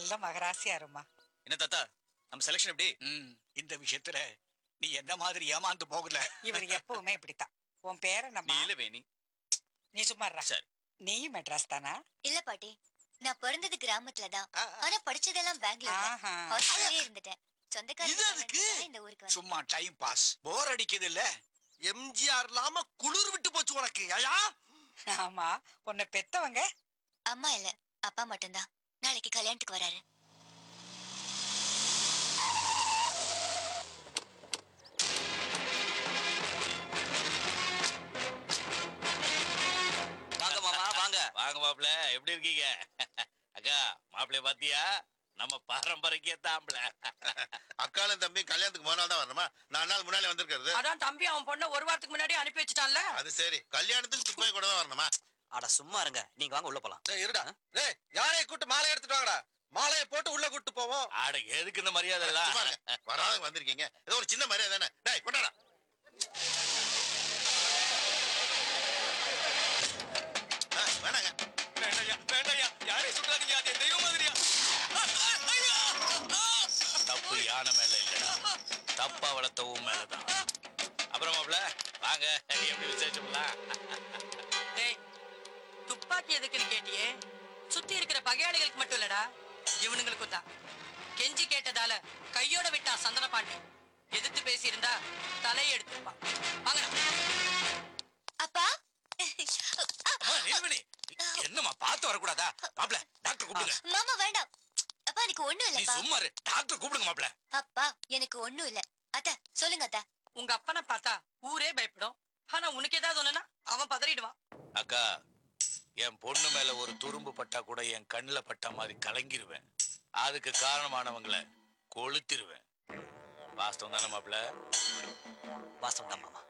நல்ல மகராசியா இருமா என்ன தாத்தா நம்ம செலக்ஷன் எப்படி ம் இந்த விஷயத்துல நீ என்ன மாதிரி ஏமாந்து போகல இவர் எப்பவுமே இப்படித்தான் உன் பேரை நம்ம நீலவேணி நீ சும்மா இருடா. சரி. நீயும் மெட்ராஸ் தானா இல்ல பாட்டி நான் பிறந்தது கிராமத்துல தான் ஆனா படிச்சதெல்லாம் பெங்களூர்ல ஆஹா. ஹாஸ்டல்லே இருந்துட்டேன் சொந்தக்காரங்க இது எதுக்கு? சொன்னதுனால இந்த ஊருக்கு வந்தேன் சும்மா டைம் பாஸ் போர் அடிக்குது இல்ல எம்ஜிஆர் இல்லாம குளிர் விட்டு போச்சு உனக்கு ஐயா ஆமா உன்னை பெத்தவங்க அம்மா இல்ல அப்பா மட்டும்தான் நாளைக்கு கல்யாணத்துக்கு வராரு வாங்க மாமா வாங்க வாங்க மாப்பிள எப்படி இருக்கீங்க அக்கா மாப்பிளைய பாத்தியா நம்ம பாரம்பரிய தாம்பள அக்காலும் தம்பி கல்யாணத்துக்கு முதல் நாள் தான் வரணுமா நாலு நாள் முன்னாலே வந்திருக்கிறது அதான் தம்பி அவன் பொண்ண ஒரு வாரத்துக்கு முன்னாடி அனுப்பி வச்சுட்டான்ல அது சரி கல்யாணத்துக்கு துப்பாக்கி கூட தான் வரணுமா அட சும்மா இருங்க நீங்க வாங்க உள்ள போலாம் டேய் இருடா டேய் யாரைய கூட்டு மாலை எடுத்துட்டு வாங்கடா மாலையை போட்டு உள்ள கூட்டு போவோம் ஆட எதுக்கு இந்த மரியாதை எல்லாம் சும்மா இருங்க. வராதவங்க வந்திருக்கீங்க ஏதோ ஒரு சின்ன மரியாதை தானே டேய் கொண்டாடா ஆ, வேணாங்க வேண்டாயா வேண்டாயா யாரை சுட்டாதீங்க அது என் தெய்வம் மாதிரியா தப்பு யானை மேல இல்லடா தப்பா வளர்த்தவும் மேலதான் அப்புறம் மாப்பிள வாங்க எப்படி விசேஷம்லாம் டேய் துப்பாக்கி எதுக்குன்னு கேட்டியே சுத்தி இருக்கிற பகையாளிகளுக்கு மட்டும் இல்லடா இவனுங்களுக்கும் தான் கெஞ்சி கேட்டதால கையோட விட்டான் சந்தன பாண்டி எதிர்த்து பேசியிருந்தா தலையை எடுத்துப்பான் வாங்கடா அப்பா அம்மா, நீலவேணி என்னம்மா பார்த்து வரக்கூடாதா மாப்பிள டாக்டர் கூப்பிடுங்க மாமா வேண்டாம் அப்பா எனக்கு ஒண்ணும் நீ இல்லப்பா சும்மா இரு டாக்டர் கூப்பிடுங்க மாப்பிள அப்பா எனக்கு ஒண்ணும் இல்ல அத்த சொல்லுங்க அத்த உங்க அப்பனை பார்த்தா ஊரே பயப்படும் ஆனா உனக்கு ஏதாவது ஒண்ணுனா அவன் பதறிடுவான் அக்கா என் பொண்ணு மேல ஒரு துரும்பு பட்டா கூட என் கண்ணுல பட்ட மாதிரி கலங்கிருவேன் அதுக்கு காரணமானவங்கள கொளுத்திருவேன் வாஸ்தவம் தானே மாப்பிள வாஸ்தவம் தான் மாமா